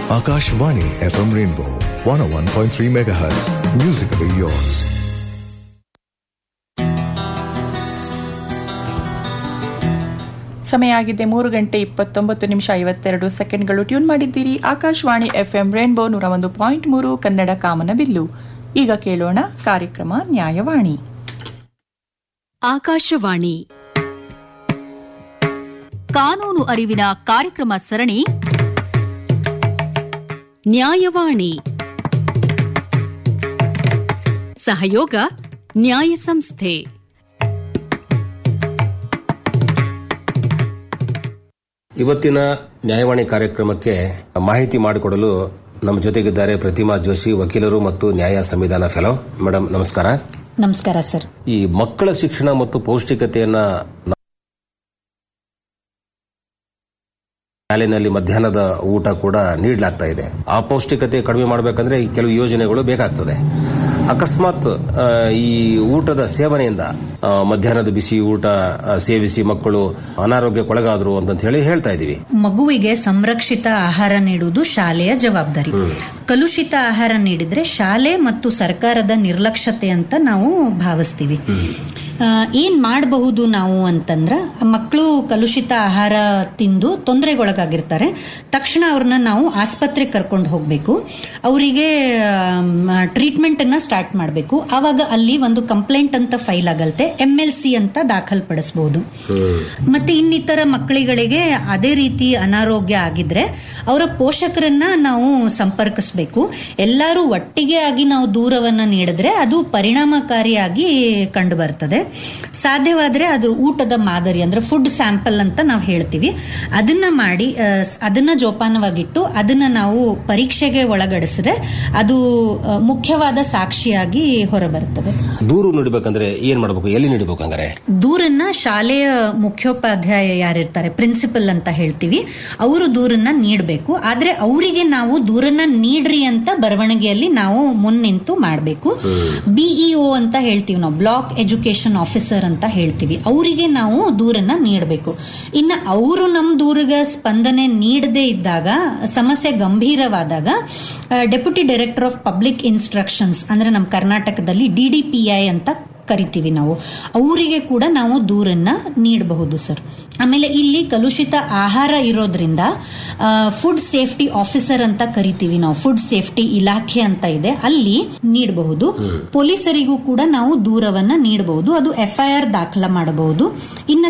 Akashvani FM Rainbow 101.3 MHz. Musically yours. ಸಮಯ ಆಗಿದೆ ಮೂರು ಗಂಟೆ ಇಪ್ಪತ್ತೊಂಬತ್ತು ನಿಮಿಷ ಐವತ್ತೆರಡು ಸೆಕೆಂಡ್ಗಳು ಟ್ಯೂನ್ ಮಾಡಿದ್ದೀರಿ ಆಕಾಶವಾಣಿ ಎಫ್ ಎಂ ರೇನ್ಬೋ ನೂರ ಒಂದು ಪಾಯಿಂಟ್ ಮೂರು ಕನ್ನಡ ಕಾಮನ ಬಿಲ್ಲು ಈಗ ಕೇಳೋಣ ಕಾರ್ಯಕ್ರಮ ನ್ಯಾಯವಾಣಿ ಆಕಾಶವಾಣಿ ಕಾನೂನು ಅರಿವಿನ ಕಾರ್ಯಕ್ರಮ ಸರಣಿ ನ್ಯಾಯವಾಣಿ ಸಹಯೋಗ ನ್ಯಾಯ ಸಂಸ್ಥೆ ಇವತ್ತಿನ ನ್ಯಾಯವಾಣಿ ಕಾರ್ಯಕ್ರಮಕ್ಕೆ ಮಾಹಿತಿ ಮಾಡಿಕೊಡಲು ನಮ್ಮ ಜೊತೆಗಿದ್ದಾರೆ ಪ್ರತಿಮಾ ಜೋಶಿ ವಕೀಲರು ಮತ್ತು ನ್ಯಾಯ ಸಂವಿಧಾನ ಫೆಲೋ ಮೇಡಮ್ ನಮಸ್ಕಾರ ನಮಸ್ಕಾರ ಸರ್ ಈ ಮಕ್ಕಳ ಶಿಕ್ಷಣ ಮತ್ತು ಪೌಷ್ಟಿಕತೆಯನ್ನ ನ- ಶಾಲೆಯಲ್ಲಿ ಮಧ್ಯಾಹ್ನದ ಊಟ ಕೂಡ ನೀಡಲಾಗ್ತಾ ಇದೆ ಆ ಪೌಷ್ಟಿಕತೆ ಕಡಿಮೆ ಮಾಡಬೇಕಂದ್ರೆ ಈ ಕೆಲವು ಯೋಜನೆಗಳು ಬೇಕಾಗ್ತದೆ ಅಕಸ್ಮಾತ್ ಆ, ಈ ಊಟದ ಸೇವನೆಯಿಂದ ಆ, ಮಧ್ಯಾಹ್ನದ ಬಿಸಿ ಊಟ ಆ, ಸೇವಿಸಿ ಮಕ್ಕಳು ಅನಾರೋಗ್ಯಕ್ಕೊಳಗಾದ್ರು ಅಂತ ಹೇಳಿ ಹೇಳ್ತಾ ಇದೀವಿ ಮಗುವಿಗೆ ಸಂರಕ್ಷಿತ ಆಹಾರ ನೀಡುವುದು ಶಾಲೆಯ ಜವಾಬ್ದಾರಿ ಕಲುಷಿತ ಆಹಾರ ನೀಡಿದ್ರೆ ಶಾಲೆ ಮತ್ತು ಸರ್ಕಾರದ ನಿರ್ಲಕ್ಷ್ಯತೆ ಅಂತ ನಾವು ಭಾವಿಸ್ತೀವಿ ಆ, ಏನ್ ಮಾಡಬಹುದು ನಾವು ಅಂತಂದ್ರ ಮಕ್ಕಳು ಕಲುಷಿತ ಆಹಾರ ತಿಂದು ತೊಂದರೆಗೊಳಗಾಗಿರ್ತಾರೆ ತಕ್ಷಣ ಅವ್ರನ್ನ ನಾವು ಆಸ್ಪತ್ರೆಗೆ ಕರ್ಕೊಂಡು ಹೋಗ್ಬೇಕು ಅವರಿಗೆ ಟ್ರೀಟ್ಮೆಂಟ್ ಅನ್ನ ಸ್ಟಾರ್ಟ್ ಮಾಡಬೇಕು ಆವಾಗ ಅಲ್ಲಿ ಒಂದು ಕಂಪ್ಲೇಂಟ್ ಅಂತ ಫೈಲ್ ಆಗಲ್ತೆ ಎಂ ಎಲ್ ಸಿ ಅಂತ ದಾಖಲ್ಪಡಿಸಬಹುದು ಮತ್ತೆ ಇನ್ನಿತರ ಮಕ್ಕಳಿಗಳಿಗೆ ಅದೇ ರೀತಿ ಅನಾರೋಗ್ಯ ಆಗಿದ್ರೆ ಅವರ ಪೋಷಕರನ್ನ ನಾವು ಸಂಪರ್ಕಿಸಬೇಕು ಎಲ್ಲರೂ ಒಟ್ಟಿಗೆ ಆಗಿ ನಾವು ದೂರವನ್ನ ನೀಡಿದ್ರೆ ಅದು ಪರಿಣಾಮಕಾರಿಯಾಗಿ ಕಂಡು ಬರ್ತದೆ ಸಾಧ್ಯವಾದ್ರೆ ಅದು ಊಟದ ಮಾದರಿ ಅಂದ್ರೆ ಫುಡ್ ಸ್ಯಾಂಪಲ್ ಅಂತ ನಾವು ಹೇಳ್ತೀವಿ ಅದನ್ನ ಮಾಡಿ ಆ, ಸ್- ಅದನ್ನ ಜೋಪಾನವಾಗಿಟ್ಟು ಅದನ್ನ ನಾವು ಪರೀಕ್ಷೆಗೆ ಒಳಗಡಿಸಿದ್ರೆ ಅದು ಆ, ಮುಖ್ಯವಾದ ಸಾಕ್ಷಿಯಾಗಿ ಹೊರಬರುತ್ತದೆ ದೂರು ನೀಡಬೇಕಂದ್ರೆ ಏನ್ ಮಾಡಬೇಕು ಎಲ್ಲಿ ನೀಡಬೇಕು ಹಂಗಾರೆ ದೂರನ್ನ ಶಾಲೆಯ ಮುಖ್ಯೋಪಾಧ್ಯಾಯ ಯಾರಿರ್ತಾರೆ ಪ್ರಿನ್ಸಿಪಲ್ ಅಂತ ಹೇಳ್ತೀವಿ ಅವರು ದೂರನ್ನ ನೀಡಬೇಕು ಆದ್ರೆ ಅವರಿಗೆ ನಾವು ದೂರನ್ನ ನೀಡ್ರಿ ಅಂತ ಬರವಣಿಗೆಯಲ್ಲಿ ನಾವು ಮುನ್ನಿಂತು ಮಾಡಬೇಕು ಬಿಇಒ ಅಂತ ಹೇಳ್ತೀವಿ ನಾವು ಬ್ಲಾಕ್ ಎಜುಕೇಶನ್ ಆಫೀಸರ್ ಅಂತ ಹೇಳ್ತೀವಿ ಅವರಿಗೆ ನಾವು ದೂರನ್ನ ನೀಡಬೇಕು ಇನ್ನು ಅವರು ನಮ್ಮ ದೂರಿಗೆ ಸ್ಪಂದನೆ ನೀಡದೇ ಇದ್ದಾಗ ಸಮಸ್ಯೆ ಗಂಭೀರವಾದಾಗ deputy director of public instructions ಅಂದ್ರೆ ನಮ್ಮ ಕರ್ನಾಟಕದಲ್ಲಿ ಡಿಡಿಪಿಐ ಅಂತ ಕರಿತೀವಿ ನಾವು ಅವರಿಗೆ ಕೂಡ ನಾವು ದೂರನ್ನ ನೀಡಬಹುದು ಸರ್ ಆಮೇಲೆ ಇಲ್ಲಿ ಕಲುಷಿತ ಆಹಾರ ಇರೋದ್ರಿಂದ ಫುಡ್ ಸೇಫ್ಟಿ ಆಫೀಸರ್ ಅಂತ ಕರಿತೀವಿ ನಾವು ಫುಡ್ ಸೇಫ್ಟಿ ಇಲಾಖೆ ಅಂತ ಇದೆ ಅಲ್ಲಿ ನೀಡಬಹುದು ಪೊಲೀಸರಿಗೂ ಕೂಡ ನಾವು ದೂರವನ್ನ ನೀಡಬಹುದು ಅದು ಎಫ್ಐಆರ್ ದಾಖಲ ಮಾಡಬಹುದು ಇನ್ನ